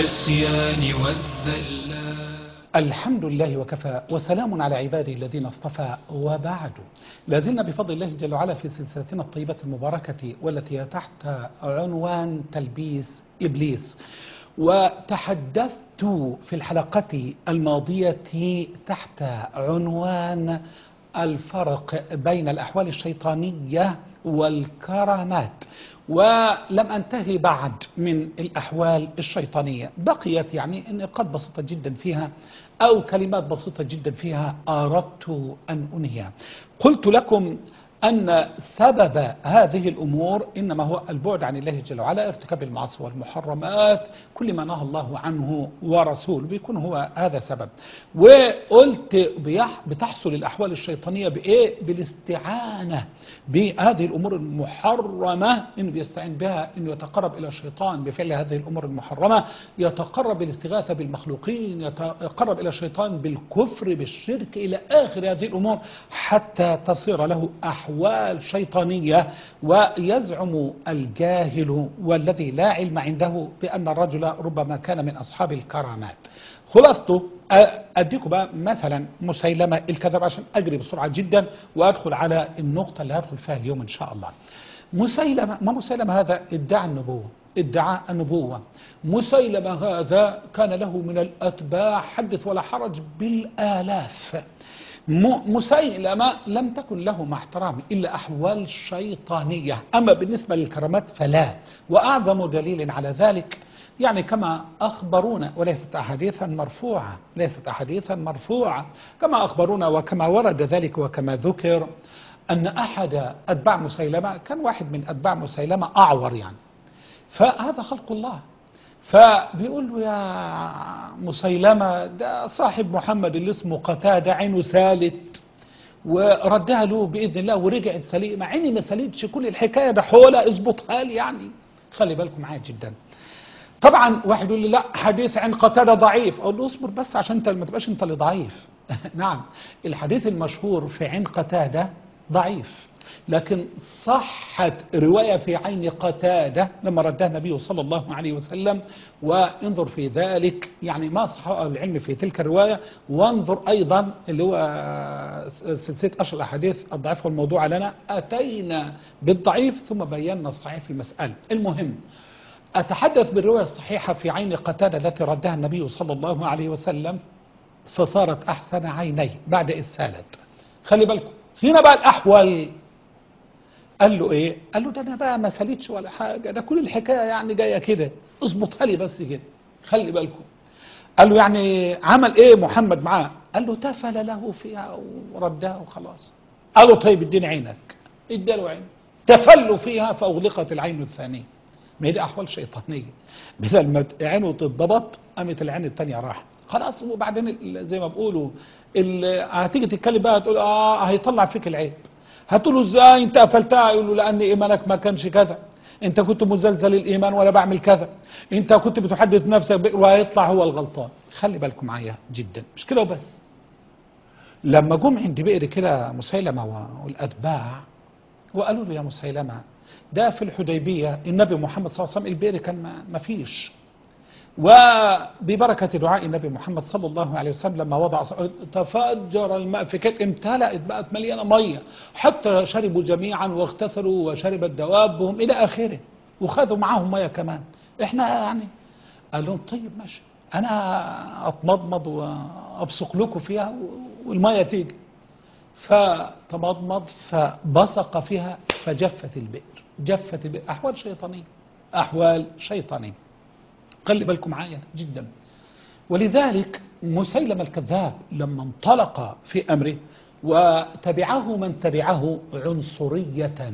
والعصيان والذلات الحمد لله وكفى وسلام على عباده الذين اصطفى وبعد لازلنا بفضل الله جل وعلا في سلسلتنا الطيبة المباركة والتي هي تحت عنوان تلبيس إبليس وتحدثت في الحلقة الماضية تحت عنوان الفرق بين الأحوال الشيطانية والكرامات ولم أنتهي بعد من الأحوال الشيطانية بقيت يعني نقاط بسيطة جدا فيها أو كلمات بسيطة جدا فيها أردت أن أنهيها قلت لكم أن سبب هذه الأمور إنما هو البعد عن الله جل وعلا ارتكاب المعاصي والمحرمات كل ما نهى الله عنه ورسوله بيكون هو هذا سبب وقلت بيح بتحصل الأحوال الشيطانية بإيه بالاستعانة بهذه الأمور المحرمة إنه بيستعين بها إنه يتقرب إلى الشيطان بفعل هذه الأمور المحرمة يتقرب بالاستغاثة بالمخلوقين يتقرب إلى الشيطان بالكفر بالشرك إلى آخر هذه الأمور حتى تصير له أحوال أحوال شيطانية ويزعم الجاهل والذي لا علم عنده بأن الرجل ربما كان من أصحاب الكرامات خلاصته أديكم بقى مثلا مسيلمة الكذب عشان أجري بسرعة جدا وأدخل على النقطة اللي هدخل فيها اليوم إن شاء الله مسيلمة ما مسيلمة هذا ادعى النبوة ادعاء النبوة مسيلمة هذا كان له من الأتباع حدث ولا حرج بالآلاف مسيلمة لم تكن له مع احترامي إلا أحوال شيطانية أما بالنسبة للكرامات فلا وأعظم دليل على ذلك يعني كما أخبرونا وليست أحاديثا مرفوعة ليست أحاديثا مرفوعة كما أخبرونا وكما ورد ذلك وكما ذكر أن أحد أتباع مسيلمة كان واحد من أتباع مسيلمة أعور يعني فهذا خلق الله فبيقول له يا مسيلمة ده صاحب محمد اللي اسمه قتادة عينه سالت وردها له بإذن الله ورجعت سليمة عيني ما سالتش كل الحكاية ده حولة اظبطها لي يعني خلي بالكم معايا جدا طبعا واحد يقول لي لا حديث عن قتادة ضعيف اقول له اصبر بس عشان انت ما تبقاش انت اللي ضعيف نعم الحديث المشهور في عين قتادة ضعيف لكن صحت رواية في عين قتادة لما ردها النبي صلى الله عليه وسلم وانظر في ذلك يعني ما صحه العلم في تلك الرواية وانظر أيضا اللي هو سلسلة أشهر الأحاديث الضعيف والموضوع لنا أتينا بالضعيف ثم بينا الصحيح في المسألة المهم أتحدث بالرواية الصحيحة في عين قتادة التي ردها النبي صلى الله عليه وسلم فصارت أحسن عينيه بعد إسالت خلي بالكم هنا بقى الأحول قال له ايه قال له ده انا بقى ما سالتش ولا حاجه ده كل الحكايه يعني جايه كده اظبطها لي بس كده خلي بالكم قال له يعني عمل ايه محمد معاه قال له تفل له فيها وردها وخلاص قال له طيب اديني عينك اداله عين تفل فيها فاغلقت العين الثانيه ما هي دي احوال شيطانيه بدل ما عينه تتضبط قامت العين الثانيه راحت خلاص وبعدين زي ما بيقولوا هتيجي تتكلم بقى تقول اه هيطلع فيك العيب هتقول له ازاي انت قفلتها يقول له لان ايمانك ما كانش كذا انت كنت مزلزل الايمان ولا بعمل كذا انت كنت بتحدث نفسك وهيطلع هو الغلطان خلي بالكم معايا جدا مش كده وبس لما جم عند بئر كده مسيلمة والاتباع وقالوا له يا مسيلمة ده في الحديبية النبي محمد صلى الله عليه وسلم البئر كان ما فيش وببركة دعاء النبي محمد صلى الله عليه وسلم لما وضع تفجر الماء في كيك امتلأت بقت مليانة مية حتى شربوا جميعا واغتسلوا وشربت دوابهم إلى آخره وخذوا معاهم مية كمان احنا يعني قال لهم طيب ماشي أنا أتمضمض وأبصق لكم فيها والمية تيجي فتمضمض فبصق فيها فجفت البئر جفت البئر أحوال شيطانية أحوال شيطانية خلي بالكم معايا جدا ولذلك مسيلم الكذاب لما انطلق في أمره وتبعه من تبعه عنصرية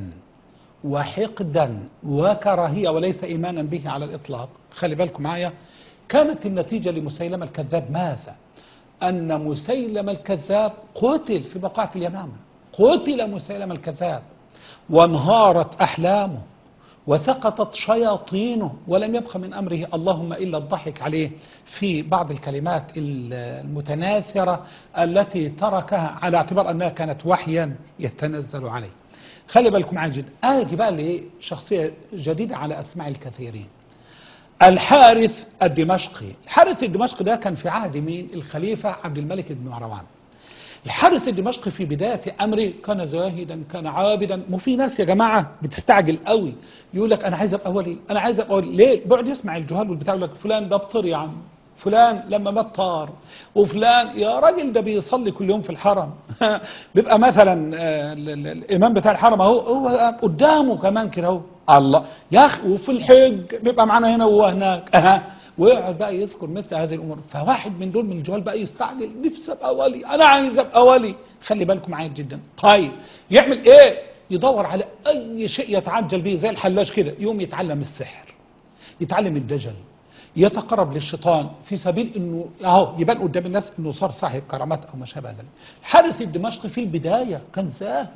وحقدا وكراهية وليس إيمانا به على الإطلاق خلي بالكم معايا كانت النتيجة لمسيلم الكذاب ماذا أن مسيلم الكذاب قتل في بقعة اليمامة قتل مسيلم الكذاب وانهارت أحلامه وسقطت شياطينه ولم يبق من أمره اللهم إلا الضحك عليه في بعض الكلمات المتناثرة التي تركها على اعتبار أنها كانت وحيا يتنزل عليه خلي بالكم معايا جدا آجي بقى لشخصية جديدة على أسماع الكثيرين الحارث الدمشقي الحارث الدمشقي ده كان في عهد مين الخليفة عبد الملك بن مروان الحارث الدمشقي في بداية أمره كان زاهدا كان عابدا مو في ناس يا جماعة بتستعجل قوي يقول لك أنا عايز أبقى ولي أنا عايز أبقى ولي ليه بيقعد يسمع الجهال والبتاع يقول لك فلان ده بطر يا عم فلان لما مات طار وفلان يا راجل ده بيصلي كل يوم في الحرم بيبقى مثلا آه، ال- ال- الامام بتاع الحرم اهو هو قدامه كمان كده اهو الله يا اخي وفي الحج بيبقى معانا هنا وهو هناك اها ويقعد بقى يذكر مثل هذه الامور فواحد من دول من الجوال بقى يستعجل نفسي ابقى ولي انا عايز ابقى ولي خلي بالكم معايا جدا طيب يعمل ايه يدور على اي شيء يتعجل به زي الحلاج كده يوم يتعلم السحر يتعلم الدجل يتقرب للشيطان في سبيل انه اهو يبان قدام الناس انه صار صاحب كرامات او ما شابه ذلك. حارث الدمشقي في البدايه كان زاهد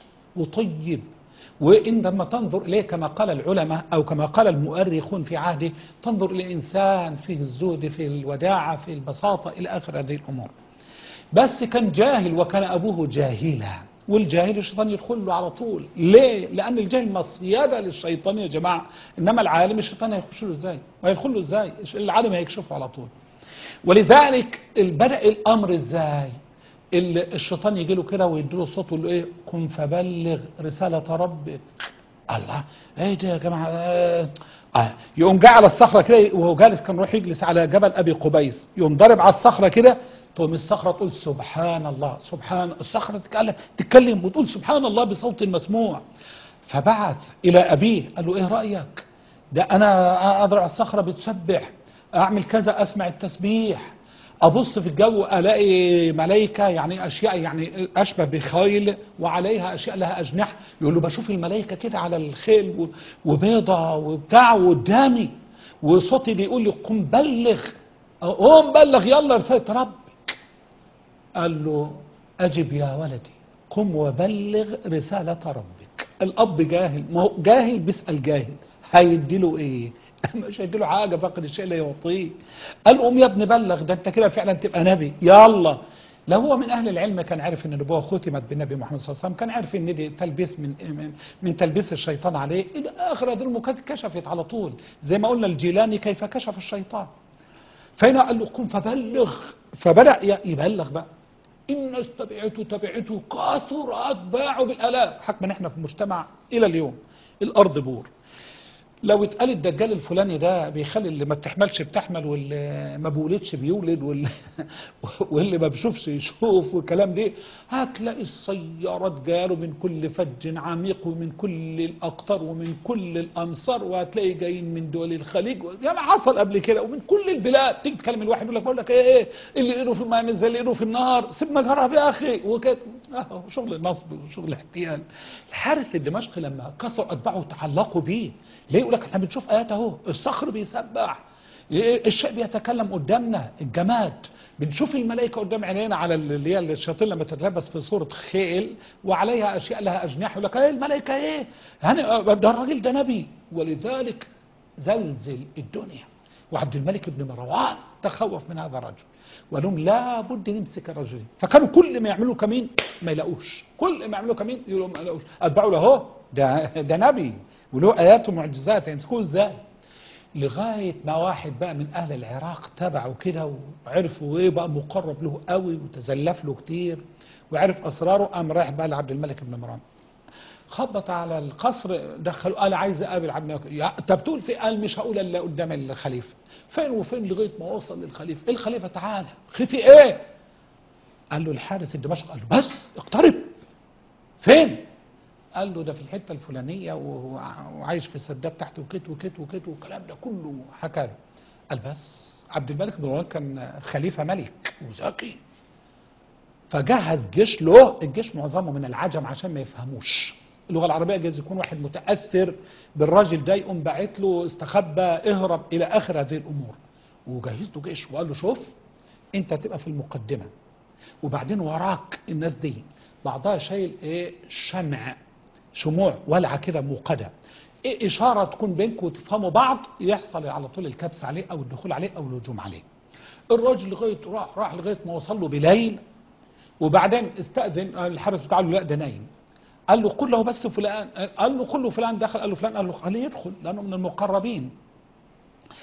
وطيب وان لما تنظر اليه كما قال العلماء او كما قال المؤرخون في عهده تنظر الى انسان فيه الزهد في الوداعه في البساطه الى اخر هذه الامور. بس كان جاهل وكان ابوه جاهلا والجاهل الشيطان يدخل له على طول ليه لان الجاهل مصيده للشيطان يا جماعه انما العالم الشيطان هيخش له ازاي وهيدخل له ازاي العالم هيكشفه على طول ولذلك بدا الامر ازاي ال- الشيطان يجي له كده ويديله صوت ويقول له ايه قم فبلغ رساله ربك الله ايه ده يا جماعه آه. آه. يقوم جاي على الصخره كده وهو جالس كان يروح يجلس على جبل ابي قبيس يقوم ضارب على الصخره كده تقوم الصخره تقول سبحان الله سبحان الصخره تتكلم تتكلم وتقول سبحان الله بصوت مسموع فبعث الى ابيه قال له ايه رايك ده انا اضرب على الصخره بتسبح اعمل كذا اسمع التسبيح ابص في الجو الاقي ملائكه يعني اشياء يعني اشبه بخيل وعليها اشياء لها اجنحه يقول له بشوف الملائكه كده على الخيل و- وبيضه وبتاع قدامي وصوتي بيقول لي قم بلغ قوم بلغ يلا رساله ربك قال له أجب يا ولدي قم وبلغ رسالة ربك الأب جاهل ما هو جاهل بيسأل جاهل هيديله إيه مش هيديله حاجة فقد الشيء لا يعطيه قال قوم يا ابني بلغ ده أنت كده فعلا تبقى نبي يلا لو هو من أهل العلم كان عارف أن النبوة ختمت بالنبي محمد صلى الله عليه وسلم كان عارف أن دي تلبيس من من, من تلبيس الشيطان عليه إلى آخر هذه المكات كشفت على طول زي ما قلنا الجيلاني كيف كشف الشيطان فهنا قال له قم فبلغ فبدأ ي- يبلغ بقى الناس تبعته تبعته كثر أتباعه بالآلاف حكما احنا في مجتمع إلى اليوم الأرض بور لو اتقال الدجال الفلاني ده بيخلي اللي ما بتحملش بتحمل واللي ما بيولدش بيولد واللي, واللي ما بيشوفش يشوف والكلام ده هتلاقي السيارات جاله من كل فج عميق ومن كل الأقطار ومن كل الأمصار وهتلاقي جايين من دول الخليج يعني حصل قبل كده ومن كل البلاد تيجي تكلم الواحد يقول لك بقول لك ايه ايه اللي ايده في الماء مش زي اللي ايده في النهار سيبنا جرب يا اخي وكده اهو شغل نصب وشغل احتيال الحارث الدمشقي لما كثر اتباعه تعلقوا بيه ليه يقول لك احنا بنشوف ايات اهو الصخر بيسبح إيه الشيء بيتكلم قدامنا الجماد بنشوف الملائكه قدام عينينا على اللي هي الشياطين لما تتلبس في صوره خيل وعليها اشياء لها اجنحه يقول لك ايه الملائكه ايه يعني ده الراجل ده نبي ولذلك زلزل الدنيا وعبد الملك بن مروان تخوف من هذا الرجل وقال لهم لابد نمسك الرجل فكانوا كل ما يعملوا كمين ما يلاقوش كل ما يعملوا كمين يقولوا ما يلاقوش اتبعوا له اهو ده ده نبي وله ايات ومعجزات يمسكوه ازاي لغايه ما واحد بقى من اهل العراق تبعه كده وعرفوا ايه بقى مقرب له قوي وتزلف له كتير وعرف اسراره قام رايح بقى لعبد الملك بن مروان خبط على القصر دخلوا قال عايز اقابل عبد الملك يا طب تقول في قال مش هقول الا قدام الخليفه فين وفين لغايه ما وصل للخليفه الخليفه تعالى خفي ايه قال له الحارس الدمشق قال له بس اقترب فين قال له ده في الحته الفلانيه وهو وعايش في السداد تحت وكت وكت وكت والكلام ده كله حكى له قال بس عبد الملك بن مروان كان خليفه ملك وذكي فجهز جيش له الجيش معظمه من العجم عشان ما يفهموش اللغه العربيه جايز يكون واحد متاثر بالراجل ده يقوم باعت له استخبى اهرب الى اخر هذه الامور وجهز له جيش وقال له شوف انت تبقى في المقدمه وبعدين وراك الناس دي بعضها شايل ايه شمع شموع ولعه كده موقده ايه اشاره تكون بينكم وتفهموا بعض يحصل على طول الكبس عليه او الدخول عليه او الهجوم عليه الراجل لغايه راح راح لغايه ما وصل له بليل وبعدين استاذن الحارس بتاعه قال له لا ده نايم قال له قل له بس فلان قال له قل له فلان دخل قال له فلان قال له خليه يدخل لانه من المقربين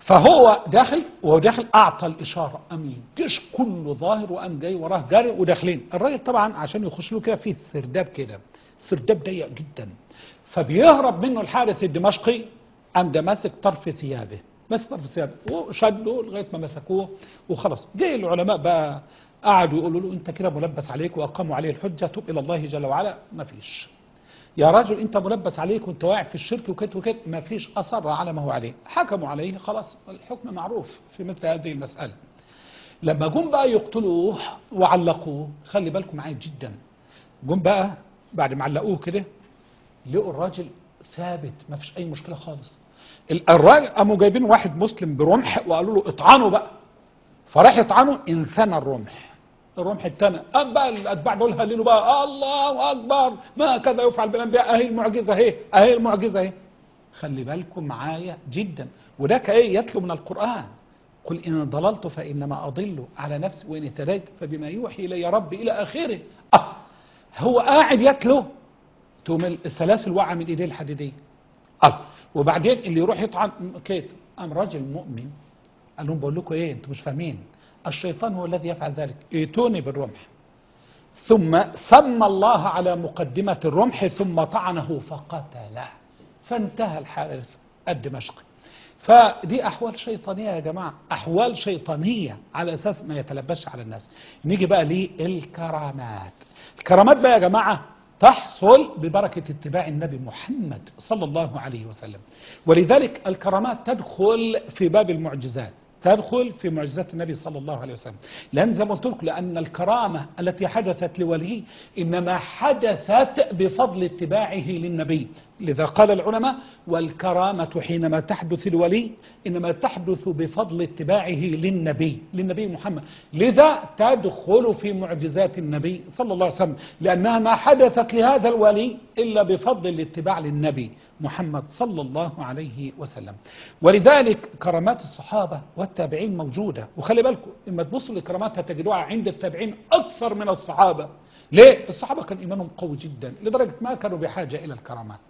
فهو داخل وهو داخل اعطى الاشاره قام الجيش كله ظاهر وقام جاي وراه جاري وداخلين الراجل طبعا عشان يخش له كده فيه سرداب كده سرداب ضيق جدا فبيهرب منه الحارس الدمشقي قام ده ماسك طرف ثيابه ماسك طرف ثيابه وشده لغايه ما مسكوه وخلاص جه العلماء بقى قعدوا يقولوا له انت كده ملبس عليك واقاموا عليه الحجه توب الى الله جل وعلا ما فيش يا رجل انت ملبس عليك وانت واقع في الشرك وكده وكده ما فيش اصر على ما هو عليه حكموا عليه خلاص الحكم معروف في مثل هذه المساله لما جم بقى يقتلوه وعلقوه خلي بالكم معايا جدا جم بقى بعد ما علقوه كده لقوا الراجل ثابت ما فيش اي مشكله خالص ال- الراجل قاموا جايبين واحد مسلم برمح وقالوا له اطعنه بقى فراح يطعنه انثنى الرمح الرمح التاني قام بقى الاتباع دول هللوا بقى الله اكبر ما كذا يفعل بالانبياء اهي المعجزه اهي اهي المعجزه اهي خلي بالكم معايا جدا وده كايه يتلو من القران قل ان ضللت فانما اضل على نفسي وان اهتديت فبما يوحي الي ربي الى اخره آه هو قاعد يتلو تقوم السلاسل واقعه من ايديه الحديديه آه وبعدين اللي يروح يطعن كيت قام راجل مؤمن قال لهم بقول لكم ايه انتوا مش فاهمين الشيطان هو الذي يفعل ذلك ائتوني بالرمح ثم سمى الله على مقدمة الرمح ثم طعنه فقتله فانتهى الحارس الدمشقي فدي أحوال شيطانية يا جماعة أحوال شيطانية على أساس ما يتلبسش على الناس نيجي بقى للكرامات الكرامات بقى يا جماعة تحصل ببركة اتباع النبي محمد صلى الله عليه وسلم ولذلك الكرامات تدخل في باب المعجزات تدخل في معجزات النبي صلى الله عليه وسلم لأن زي ما قلت لكم لأن الكرامة التي حدثت لولي إنما حدثت بفضل اتباعه للنبي لذا قال العلماء والكرامة حينما تحدث الولي إنما تحدث بفضل اتباعه للنبي للنبي محمد لذا تدخل في معجزات النبي صلى الله عليه وسلم لأنها ما حدثت لهذا الولي إلا بفضل الاتباع للنبي محمد صلى الله عليه وسلم ولذلك كرامات الصحابة والتابعين موجودة وخلي بالكم لما تبصوا لكرامات هتجدوها عند التابعين أكثر من الصحابة ليه؟ الصحابة كان إيمانهم قوي جدا لدرجة ما كانوا بحاجة إلى الكرامات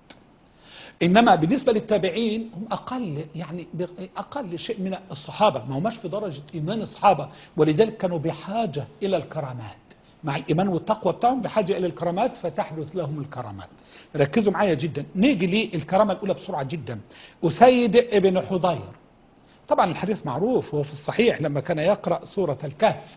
إنما بالنسبة للتابعين هم أقل يعني أقل شيء من الصحابة ما هماش في درجة إيمان الصحابة ولذلك كانوا بحاجة إلى الكرامات مع الإيمان والتقوى بتاعهم بحاجة إلى الكرامات فتحدث لهم الكرامات ركزوا معايا جدا نيجي للكرامة الأولى بسرعة جدا أسيد ابن حضير طبعا الحديث معروف هو في الصحيح لما كان يقرأ سورة الكهف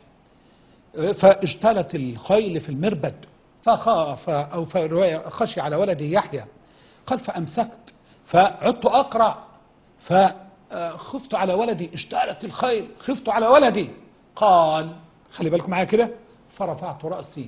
فاجتلت الخيل في المربد فخاف أو في رواية خشي على ولده يحيى قال فأمسكت فعدت أقرأ فخفت على ولدي اشتعلت الخيل خفت على ولدي قال خلي بالكم معايا كده فرفعت رأسي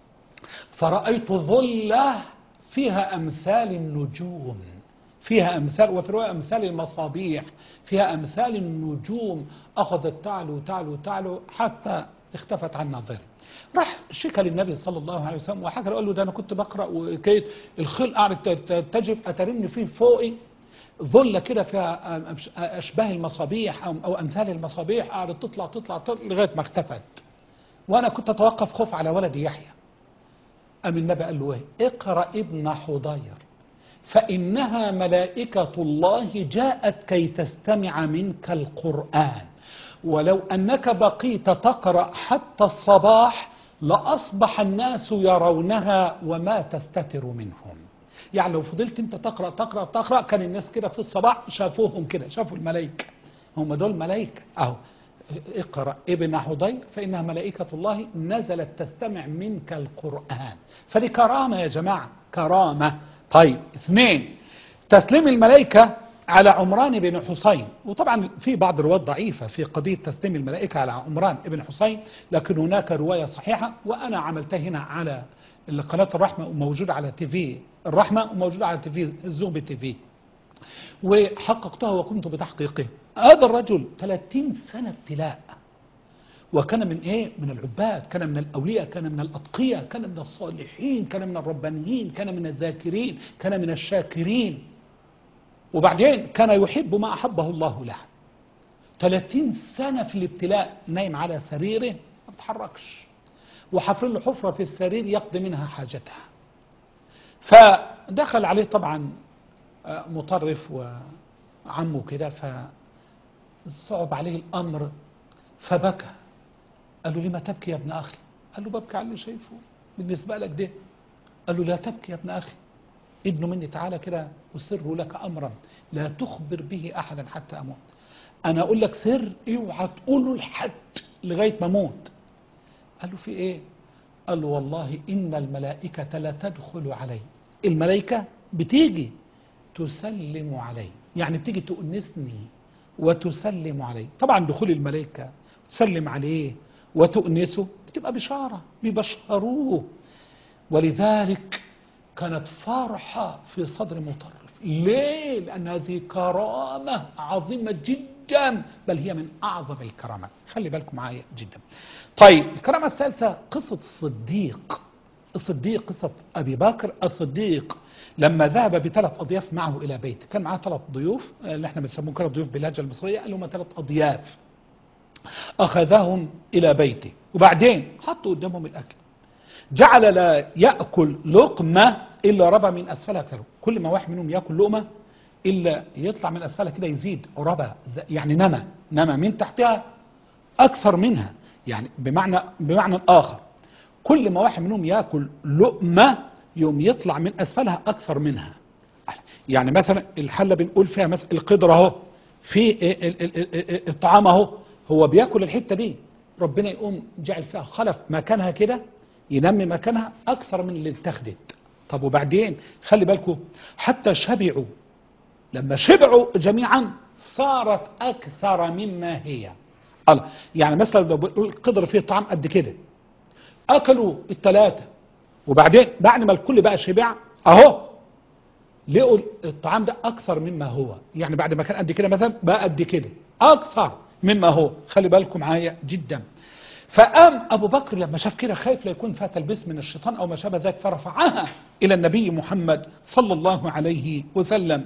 فرأيت ظلة فيها أمثال النجوم فيها أمثال وفي رواية أمثال المصابيح فيها أمثال النجوم أخذت تعلو تعلو تعلو حتى اختفت عن نظري راح شكى للنبي صلى الله عليه وسلم وحكى له قال له ده انا كنت بقرا وكيت الخيل قعدت تجب اترن فيه فوقي ظلة كده فيها اشباه المصابيح او, أو امثال المصابيح قعدت تطلع تطلع, تطلع لغايه ما اختفت وانا كنت اتوقف خوف على ولدي يحيى ام النبي قال له ايه اقرا ابن حضير فانها ملائكه الله جاءت كي تستمع منك القران ولو أنك بقيت تقرأ حتى الصباح لأصبح الناس يرونها وما تستتر منهم يعني لو فضلت انت تقرأ تقرأ تقرأ كان الناس كده في الصباح شافوهم كده شافوا الملائكة هم دول ملائكة اهو اقرأ ابن حضير فإنها ملائكة الله نزلت تستمع منك القرآن فدي كرامة يا جماعة كرامة طيب اثنين تسليم الملائكة على عمران بن حسين وطبعا في بعض الروايات ضعيفة في قضية تسليم الملائكة على عمران بن حسين لكن هناك رواية صحيحة وأنا عملتها هنا على قناة الرحمة وموجودة على تي في الرحمة وموجودة على تي في الزوم تي في وحققتها وكنت بتحقيقه هذا الرجل 30 سنة ابتلاء وكان من ايه من العباد كان من الاولياء كان من الاتقياء كان من الصالحين كان من الربانيين كان من الذاكرين كان من الشاكرين وبعدين كان يحب ما أحبه الله له 30 سنة في الابتلاء نايم على سريره ما بتحركش وحفر له حفرة في السرير يقضي منها حاجتها فدخل عليه طبعا مطرف وعمه كده صعب عليه الأمر فبكى قال له لما تبكي يا ابن أخي قال له ببكي على اللي شايفه بالنسبة لك ده قال له لا تبكي يا ابن أخي ابن مني تعالى كده أسر لك أمرا لا تخبر به أحدا حتى أموت أنا أقول لك سر اوعى تقوله لحد لغاية ما أموت قال له في إيه قال له والله إن الملائكة لا تدخل علي الملائكة بتيجي تسلم علي يعني بتيجي تؤنسني وتسلم علي طبعا دخول الملائكة تسلم عليه وتؤنسه بتبقى بشارة بيبشروه ولذلك كانت فرحة في صدر مطرف ليه؟ لأن هذه كرامة عظيمة جدا بل هي من أعظم الكرامات خلي بالكم معايا جدا طيب الكرامة الثالثة قصة الصديق الصديق قصة أبي بكر الصديق لما ذهب بثلاث أضياف معه إلى بيت كان معاه ثلاث ضيوف اللي احنا بنسموهم كده ضيوف باللهجة المصرية قال لهم ثلاث أضياف أخذهم إلى بيته وبعدين حطوا قدامهم الأكل جعل لا يأكل لقمة إلا ربى من أسفلها أكثر كل ما واحد منهم يأكل لقمة إلا يطلع من أسفلها كده يزيد ربى يعني نمى نمى من تحتها أكثر منها يعني بمعنى بمعنى آخر كل ما واحد منهم يأكل لقمة يوم يطلع من أسفلها أكثر منها يعني مثلا الحلة بنقول فيها مثلا القدرة اهو في ال- ال- ال- الطعام اهو هو بياكل الحتة دي ربنا يقوم جعل فيها خلف مكانها كده ينمي مكانها أكثر من اللي اتخذت طب وبعدين خلي بالكم حتى شبعوا لما شبعوا جميعا صارت أكثر مما هي الله يعني مثلا لو بنقول القدر فيه طعام قد كده أكلوا الثلاثة وبعدين بعد ما الكل بقى شبع أهو لقوا الطعام ده أكثر مما هو يعني بعد ما كان قد كده مثلا بقى قد كده أكثر مما هو خلي بالكم معايا جدا فقام أبو بكر لما شاف كده خايف لا يكون فيها تلبيس من الشيطان أو ما شابه ذلك فرفعها إلى النبي محمد صلى الله عليه وسلم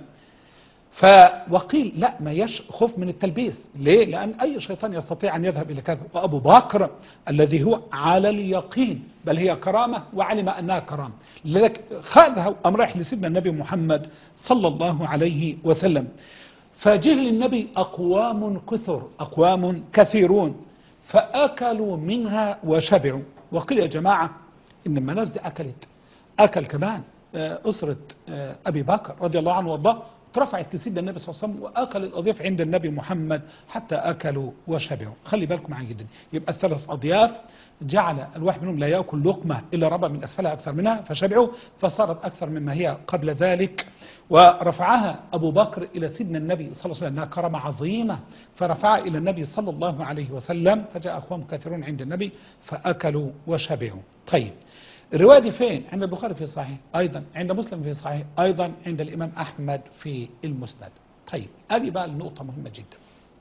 ف وقيل لا ما يش خوف من التلبيس ليه لأن أي شيطان يستطيع أن يذهب إلى كذا وأبو بكر الذي هو على اليقين بل هي كرامة وعلم أنها كرامة لذلك خذها وقام رايح لسيدنا النبي محمد صلى الله عليه وسلم فجه للنبي أقوام كثر أقوام كثيرون فأكلوا منها وشبعوا وقيل يا جماعة إن لما الناس دي أكلت أكل كمان آه، أسرة آه، أبي بكر رضي الله عنه وارضاه اترفعت لسيدنا النبي صلى الله عليه وسلم وأكل الأضياف عند النبي محمد حتى أكلوا وشبعوا خلي بالكم معي جدا يبقى الثلاث أضياف جعل الواحد منهم لا يأكل لقمة إلا ربى من أسفلها أكثر منها فشبعوا فصارت أكثر مما هي قبل ذلك ورفعها أبو بكر إلى سيدنا النبي صلى الله عليه وسلم أنها كرامة عظيمة فرفعها إلى النبي صلى الله عليه وسلم فجاء أخوهم كثيرون عند النبي فأكلوا وشبعوا طيب الرواية دي فين؟ عند البخاري في صحيح أيضا عند مسلم في صحيح أيضا عند الإمام أحمد في المسند طيب أجي بقى لنقطة مهمة جدا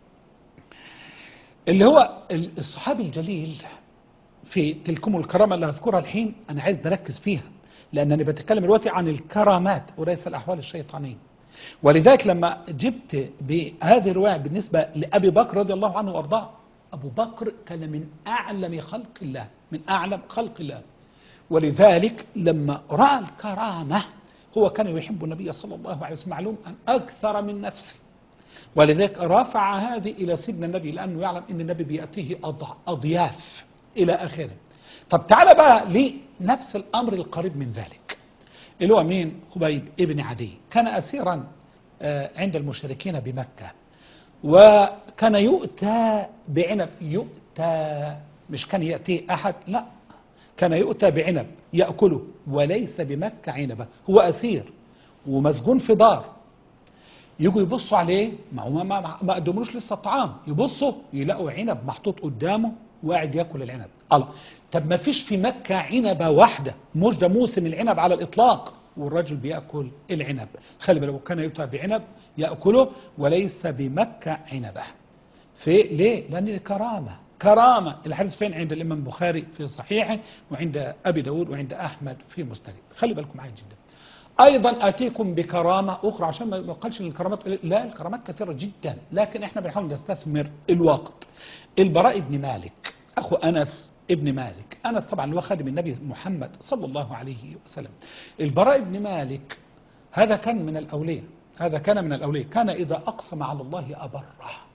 اللي هو الصحابي الجليل في تلكم الكرامة اللي هذكرها الحين أنا عايز نركز فيها لأنني بتكلم دلوقتي عن الكرامات وليس الأحوال الشيطانية ولذلك لما جبت بهذه الرواية بالنسبة لأبي بكر رضي الله عنه وأرضاه أبو بكر كان من أعلم خلق الله من أعلم خلق الله ولذلك لما رأى الكرامة هو كان يحب النبي صلى الله عليه وسلم معلوم أن أكثر من نفسه ولذلك رفع هذه إلى سيدنا النبي لأنه يعلم أن النبي بيأتيه أض- أضياف إلى آخره طب تعالى بقى لنفس الأمر القريب من ذلك اللي هو مين خبيب ابن عدي كان أسيرا آه، عند المشركين بمكة وكان يؤتى بعنب يؤتى مش كان يأتيه أحد لا كان يؤتى بعنب يأكله وليس بمكة عنبة هو أسير ومسجون في دار يجوا يبصوا عليه ما هو ما, ما, ما قدموش لسه الطعام يبصوا يلاقوا عنب محطوط قدامه وقاعد ياكل العنب الله طب ما فيش في مكة عنبة واحدة مش ده موسم العنب على الإطلاق والرجل بيأكل العنب خلي بالك كان يؤتى بعنب يأكله وليس بمكة عنبة في ليه؟ لأن كرامة كرامة الحديث فين عند الإمام البخاري في صحيحه وعند أبي داود وعند أحمد في مسند خلي بالكم معي جدا أيضا أتيكم بكرامة أخرى عشان ما يقالش إن الكرامات قليلة. لا الكرامات كثيرة جدا لكن إحنا بنحاول نستثمر الوقت البراء بن مالك أخو أنس ابن مالك أنس طبعا اللي هو خادم النبي محمد صلى الله عليه وسلم البراء بن مالك هذا كان من الأولياء هذا كان من الأولياء كان إذا أقسم على الله أبره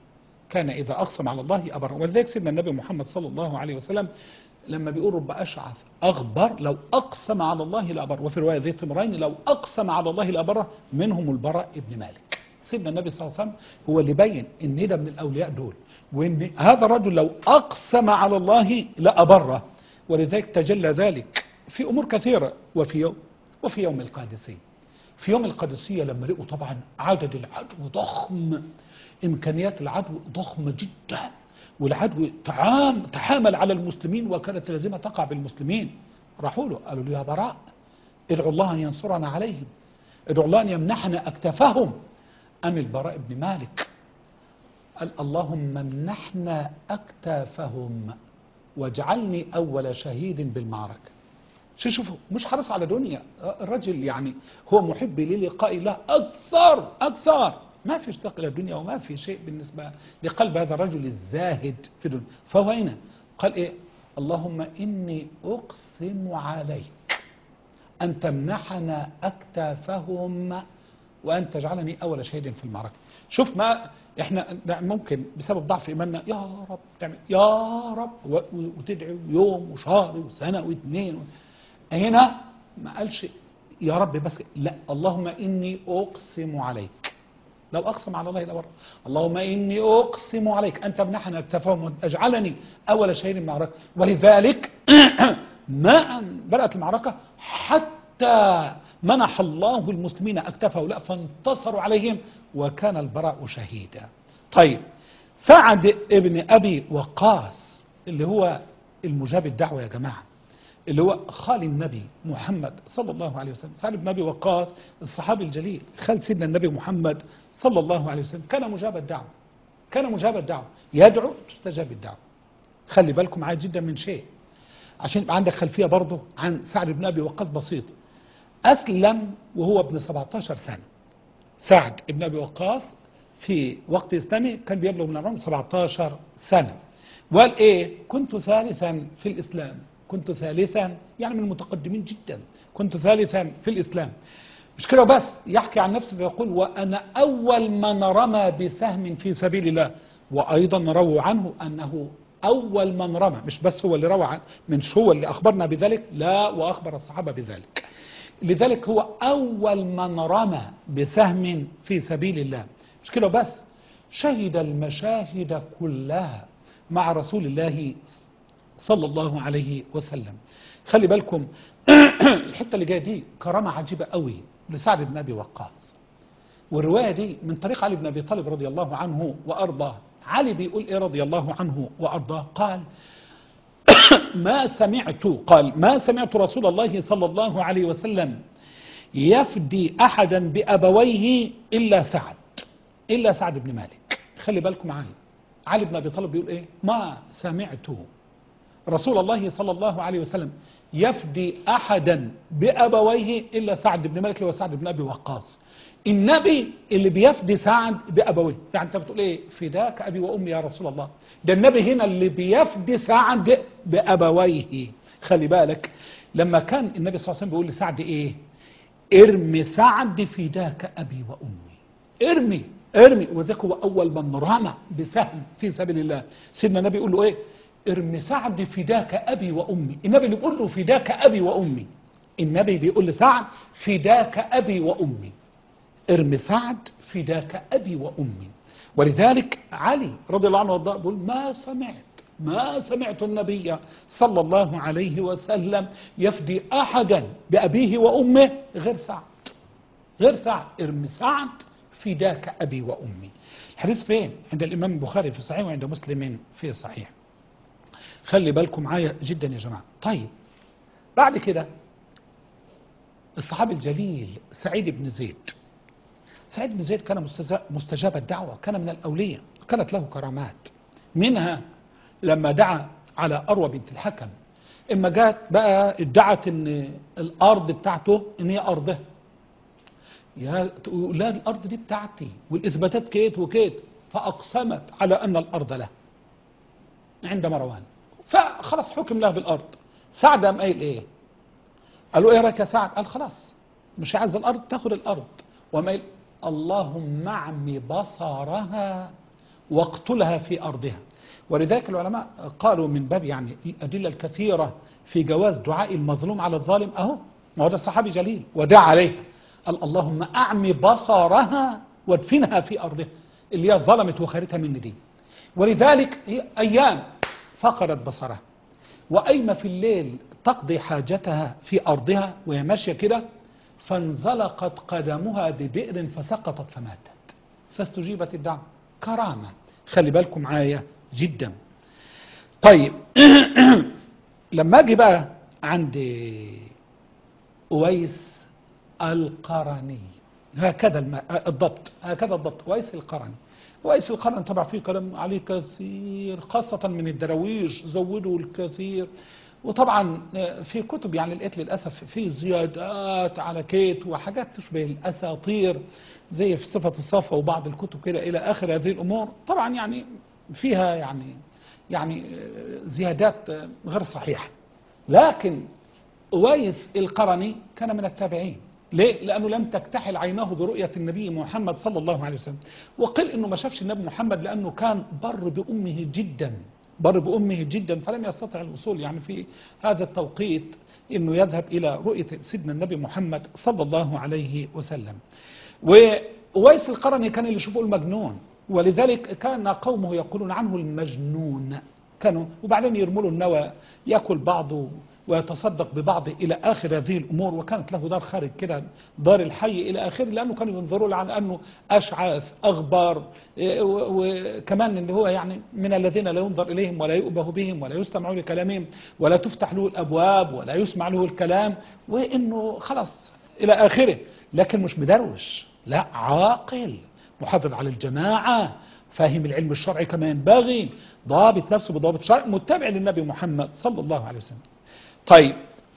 كان إذا أقسم على الله أبر ولذلك سيدنا النبي محمد صلى الله عليه وسلم لما بيقول رب أشعث أغبر لو أقسم على الله لأبر وفي رواية ذي تمرين لو أقسم على الله لأبر منهم البراء ابن مالك سيدنا النبي صلى الله عليه وسلم هو اللي بين ان ده من الاولياء دول وان هذا الرجل لو اقسم على الله لابره ولذلك تجلى ذلك في امور كثيره وفي يوم وفي يوم القادسيه في يوم القادسيه لما لقوا طبعا عدد العدو ضخم امكانيات العدو ضخمه جدا والعدو تعام تحامل على المسلمين وكانت الهزيمه تقع بالمسلمين راحوا له قالوا له يا براء ادعوا الله ان ينصرنا عليهم ادعوا الله ان يمنحنا اكتافهم أم البراء بن مالك قال اللهم امنحنا أكتافهم واجعلني أول شهيد بالمعركة شو شوفوا مش حريص على دنيا الرجل يعني هو محب للقاء الله أكثر أكثر ما في اشتاق إلى الدنيا وما في شيء بالنسبة لقلب هذا الرجل الزاهد في الدنيا فهو هنا قال إيه اللهم إني أقسم عليك أن تمنحنا أكتافهم وأن تجعلني أول شهيد في المعركة شوف ما احنا ممكن بسبب ضعف ايماننا يا رب تعمل يا رب وتدعي يوم وشهر وسنه واثنين و... هنا ما قالش يا رب بس لا اللهم اني اقسم عليك لو اقسم على الله لبر اللهم اني اقسم عليك ان تمنحنا التفاهم وتجعلني اول شهيد المعركه ولذلك ما بدات المعركه حتى منح الله المسلمين اكتاف هؤلاء فانتصروا عليهم وكان البراء شهيدا طيب سعد ابن ابي وقاص اللي هو المجاب الدعوه يا جماعه اللي هو خال النبي محمد صلى الله عليه وسلم سعد بن ابي وقاص الصحابي الجليل خال سيدنا النبي محمد صلى الله عليه وسلم كان مجاب الدعوه كان مجاب الدعوه يدعو تستجاب الدعوه خلي بالكم معايا جدا من شيء عشان يبقى عندك خلفيه برضه عن سعد بن ابي وقاص بسيط أسلم وهو ابن 17 سنة سعد بن أبي وقاص في وقت إسلامي كان بيبلغ من العمر 17 سنة وقال إيه كنت ثالثا في الإسلام كنت ثالثا يعني من المتقدمين جدا كنت ثالثا في الإسلام مش كده بس يحكي عن نفسه ويقول وأنا أول من رمى بسهم في سبيل الله وأيضا رووا عنه أنه أول من رمى مش بس هو اللي روى عنه مش هو اللي أخبرنا بذلك لا وأخبر الصحابة بذلك لذلك هو أول من رمى بسهم في سبيل الله مش كده بس شهد المشاهد كلها مع رسول الله صلى الله عليه وسلم خلي بالكم الحتة اللي جاية دي كرامة عجيبة قوي لسعد بن أبي وقاص والرواية دي من طريق علي بن أبي طالب رضي الله عنه وأرضاه علي بيقول إيه رضي الله عنه وأرضاه قال ما سمعت قال ما سمعت رسول الله صلى الله عليه وسلم يفدي أحدا بأبويه إلا سعد إلا سعد بن مالك خلي بالكم معايا علي بن أبي طالب بيقول إيه ما سمعت رسول الله صلى الله عليه وسلم يفدي أحدا بأبويه إلا سعد بن مالك اللي هو سعد بن أبي وقاص النبي اللي بيفدي سعد بأبويه يعني أنت بتقول إيه فداك أبي وأمي يا رسول الله ده النبي هنا اللي بيفدي سعد بأبويه خلي بالك لما كان النبي صلى الله عليه وسلم بيقول لسعد إيه ارمي سعد فداك أبي وأمي ارمي ارمي وذاك هو أول من رمى بسهم في سبيل الله سيدنا النبي يقول له إيه ارمي سعد فداك أبي وأمي النبي اللي بيقول له فداك أبي وأمي النبي بيقول لسعد فداك أبي وأمي ارمي سعد فداك أبي وأمي ولذلك علي رضي الله عنه وارضاه بيقول ما سمعت ما سمعت النبي صلى الله عليه وسلم يفدي أحدا بأبيه وأمه غير سعد غير سعد ارمي سعد فداك أبي وأمي الحديث فين عند الإمام البخاري في صحيح وعند مسلم في صحيح خلي بالكم معايا جدا يا جماعة طيب بعد كده الصحابي الجليل سعيد بن زيد سعيد بن زيد كان مستجاب الدعوة كان من الأولياء كانت له كرامات منها لما دعا على أروى بنت الحكم إما جات بقى ادعت إن الأرض بتاعته إن هي أرضه يا لا الأرض دي بتاعتي والإثباتات كيت وكيت فأقسمت على أن الأرض له عند مروان فخلاص حكم له بالأرض سعد قام قايل إيه قالوا إيه رأيك يا سعد قال خلاص مش عايز الأرض تاخد الأرض وما اللهم اعم بصرها واقتلها في أرضها ولذلك العلماء قالوا من باب يعني الأدلة الكثيرة في جواز دعاء المظلوم على الظالم أهو ما هو ده صحابي جليل ودعا عليه قال اللهم أعمي بصرها وادفنها في أرضها اللي هي ظلمت وخرتها من دي ولذلك هي أيام فقدت بصرها وأيم في الليل تقضي حاجتها في أرضها وهي ماشية كده فانزلقت قدمها ببئر فسقطت فماتت فاستجيبت الدعوة كرامة خلي بالكم معايا جدا طيب لما اجي بقى عند أويس القرني هكذا الم... الضبط هكذا الضبط أويس القرني أويس القرني طبعا فيه كلام عليه كثير خاصة من الدراويش زودوا الكثير وطبعا في كتب يعني لقيت للأسف في زيادات على كيت وحاجات تشبه الأساطير زي في صفة الصفا وبعض الكتب كده إلى آخر هذه الأمور طبعا يعني فيها يعني يعني زيادات غير صحيحة لكن أويس القرني كان من التابعين ليه؟ لأنه لم تكتحل عيناه برؤية النبي محمد صلى الله عليه وسلم وقيل أنه ما شافش النبي محمد لأنه كان بر بأمه جدا بر بأمه جدا فلم يستطع الوصول يعني في هذا التوقيت أنه يذهب إلى رؤية سيدنا النبي محمد صلى الله عليه وسلم وويس القرني كان اللي يشوفه المجنون ولذلك كان قومه يقولون عنه المجنون كانوا وبعدين يرموا له النوى ياكل بعضه ويتصدق ببعض إلى آخر هذه الأمور وكانت له دار خارج كده دار الحي إلى آخره لأنه كانوا ينظروا له على أنه أشعاث أغبار وكمان اللي هو يعني من الذين لا ينظر إليهم ولا يؤبه بهم ولا يستمع لكلامهم ولا تفتح له الأبواب ولا يسمع له الكلام وإنه خلاص إلى آخره لكن مش مدروش لا عاقل محافظ على الجماعة فاهم العلم الشرعي كما ينبغي ضابط نفسه بضابط شرعي متبع للنبي محمد صلى الله عليه وسلم طيب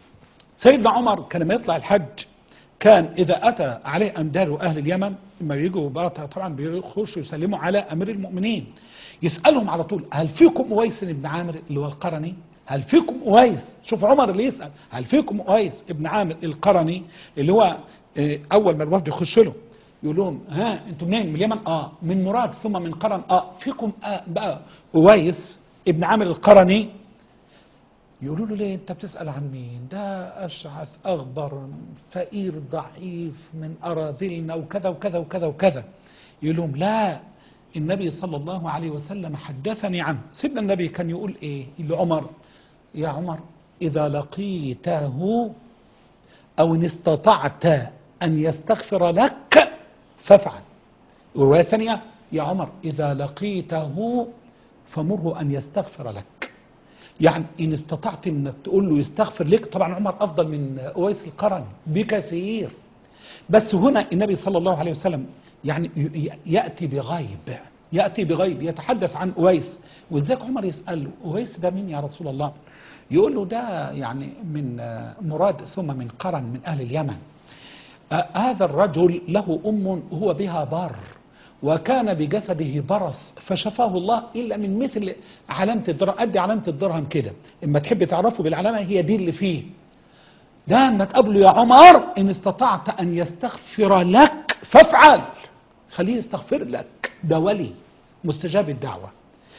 سيدنا عمر كان لما يطلع الحج كان إذا أتى عليه أندار أهل اليمن لما بيجوا بقى طبعا بيخشوا يسلموا على أمير المؤمنين يسألهم على طول هل فيكم أويس بن عامر اللي هو القرني هل فيكم أويس شوف عمر اللي يسأل هل فيكم أويس ابن عامر القرني اللي هو أول ما الوفد يخش له يقول لهم ها انتوا منين من اليمن اه من مراد ثم من قرن اه فيكم آه بقى أويس ابن عامر القرني يقولوا له ليه انت بتسأل عن مين ده أشعث أغبر فقير ضعيف من أراذلنا وكذا وكذا وكذا وكذا يقول لهم لا النبي صلى الله عليه وسلم حدثني عنه سيدنا النبي كان يقول ايه لعمر يا عمر إذا لقيته أو إن استطعت أن يستغفر لك فافعل ورواية ثانية يا عمر إذا لقيته فمره أن يستغفر لك يعني إن استطعت أنك تقول له يستغفر لك طبعا عمر أفضل من أويس القرني بكثير بس هنا النبي صلى الله عليه وسلم يعني يأتي بغيب يأتي بغيب يتحدث عن أويس وإزاك عمر يسأله أويس ده مين يا رسول الله يقول له ده يعني من مراد ثم من قرن من أهل اليمن آه هذا الرجل له أم هو بها بار وكان بجسده برص فشفاه الله إلا من مثل علامة الدرهم أدي علامة الدرهم كده إما تحب تعرفه بالعلامة هي دي اللي فيه ده أما تقابله يا عمر إن استطعت أن يستغفر لك فافعل خليه يستغفر لك ده ولي مستجاب الدعوة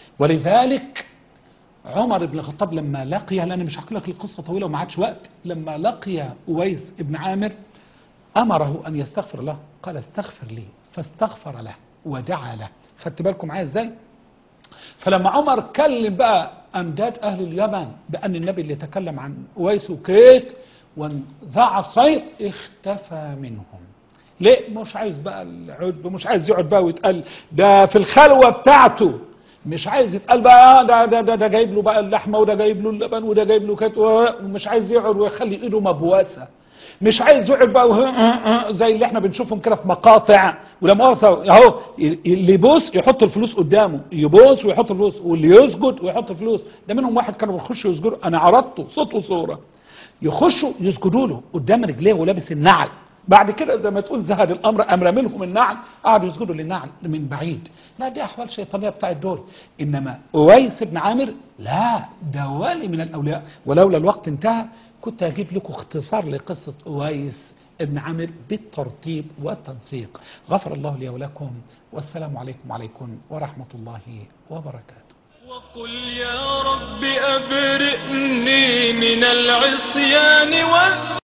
ولذلك عمر بن الخطاب لما لقي لأن مش هحكي لك القصة طويلة وما عادش وقت لما لقي أويس بن عامر أمره أن يستغفر له قال استغفر لي فاستغفر له ودعا له خدت بالكم معايا ازاي فلما عمر كلم بقى أمداد أهل اليمن بأن النبي اللي تكلم عن أويس وكيت وانذاع الصيد اختفى منهم ليه مش عايز بقى العجب مش عايز يقعد بقى ويتقال ده في الخلوة بتاعته مش عايز يتقال بقى ده ده ده, ده جايب له بقى اللحمه وده جايب له اللبن وده جايب له كت ومش عايز يقعد ويخلي ايده مبوسه مش عايز يقعد بقى زي اللي احنا بنشوفهم كده في مقاطع ولا مؤاخذه اهو اللي يبوس يحط الفلوس قدامه يبوس ويحط الفلوس واللي يسجد ويحط الفلوس ده منهم واحد كانوا بيخشوا يسجدوا انا عرضته صوت وصوره يخشوا يسجدوا له قدام رجليه ولابس النعل بعد كده زي ما تقول زهد الامر امر منهم النعل قعدوا يسجدوا للنعل من بعيد لا دي احوال شيطانيه بتاعت دول انما اويس بن عامر لا ده ولي من الاولياء ولولا الوقت انتهى كنت هجيب لكم اختصار لقصه اويس ابن عامر بالترتيب والتنسيق غفر الله لي ولكم والسلام عليكم وعليكم ورحمة الله وبركاته وقل يا رب أبرئني من العصيان والذنب